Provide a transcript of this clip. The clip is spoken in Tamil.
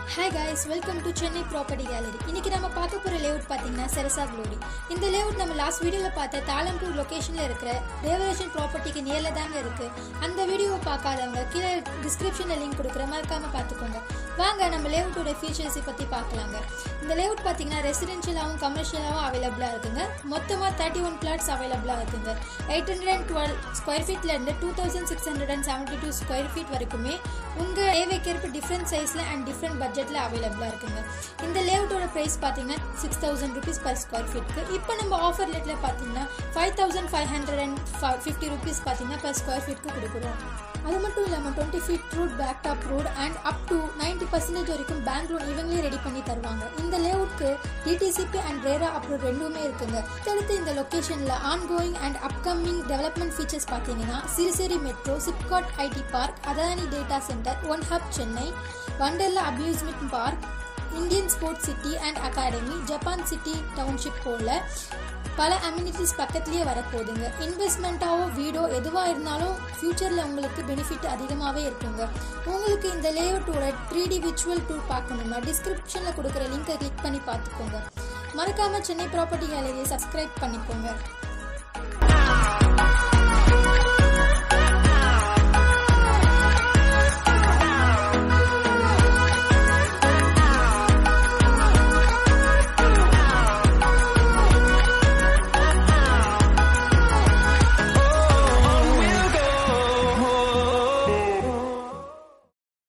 hi guys welcome to Chennai property gallery இன்னைக்கு நம்ம பார்க்க போகிற லேஅவுட் பார்த்தீங்கன்னா செரசா க்ளோரி இந்த லேஅவுட் நம்ம லாஸ்ட் வீடியோவில் பார்த்த தாளம்பூர் லொகேஷனில் இருக்கிற தேவரேஷன் ப்ராப்பர்ட்டிக்கு நியரில் தாங்க இருக்குது அந்த வீடியோவை பார்க்காதவங்க கீழே டிஸ்கிரிப்ஷனில் லிங்க் கொடுக்குற மறக்காம பார்த்துக்கோங்க வாங்க நம்ம லேஅவுட்டோட ஃபீச்சர்ஸை பற்றி பார்க்கலாங்க இந்த லேஅவுட் பார்த்தீங்கன்னா ரெசிடென்ஷியலாகவும் கமர்ஷியலாகவும் அவைலபிளாக இருக்குங்க மொத்தமாக தேர்ட்டி ஒன் பிளாட்ஸ் அவைலபிளாக இருக்குங்க eight hundred and twelve square ஃபீட்லேருந்து two thousand six hundred and seventy two square feet வரைக்குமே உங்கள் தேவைக்கேற்ப டிஃப்ரெண்ட் சைஸில் அண்ட் டிஃப்ரெண்ட் பட்ஜெட்டில் அவைலபிளாக இருக்குங்க இந்த லேஅவுட்டோட ப்ரைஸ் பார்த்தீங்கன்னா six thousand rupees per square ஃபீட்க்கு இப்போ நம்ம ஆஃபர் ரேட்டில் பார்த்தீங்கன்னா five thousand five hundred and fifty rupees பார்த்தீங்கன்னா பர் ஸ்கொயர் ஃபீட்க்கு கொடுக்குறோம் அது மட்டும் இல்லாமல் twenty feet road blacktop road and up to ninety percentage வரைக்கும் பேங்க் லோன் இவங்களே ரெடி பண்ணி தருவாங்க இந்த லேஅவுட்க்கு டிடிசிபி அண்ட் ரேரா அப்ரூவ் ரெண்டுமே இருக்குங்க அடுத்து இந்த லொக்கேஷனில் ongoing and upcoming development features பார்த்தீங்கன்னா Siruseri metro SIPCOT IT park Adani data centre one hub Chennai Wonderla amusement park Indian sports city and academy Japan city township போல பல அம்யூனிட்டிஸ் பக்கத்துலேயே வரப்போகுதுங்க இன்வெஸ்ட்மெண்ட்டாவோ வீடோ எதுவாக இருந்தாலும் ஃப்யூச்சரில் உங்களுக்கு பெனிஃபிட் அதிகமாகவே இருக்குங்க உங்களுக்கு இந்த லேஅவுட்டோட த்ரீ டி விச்சுவல் டூர் பார்க்கணும்னா டிஸ்கிரிப்ஷனில் கொடுக்குற லிங்கை கிளிக் பண்ணி பார்த்துக்கோங்க மறக்காமல் சென்னை ப்ராப்பர்ட்டி கேலரியை சப்ஸ்கிரைப் பண்ணிக்கோங்க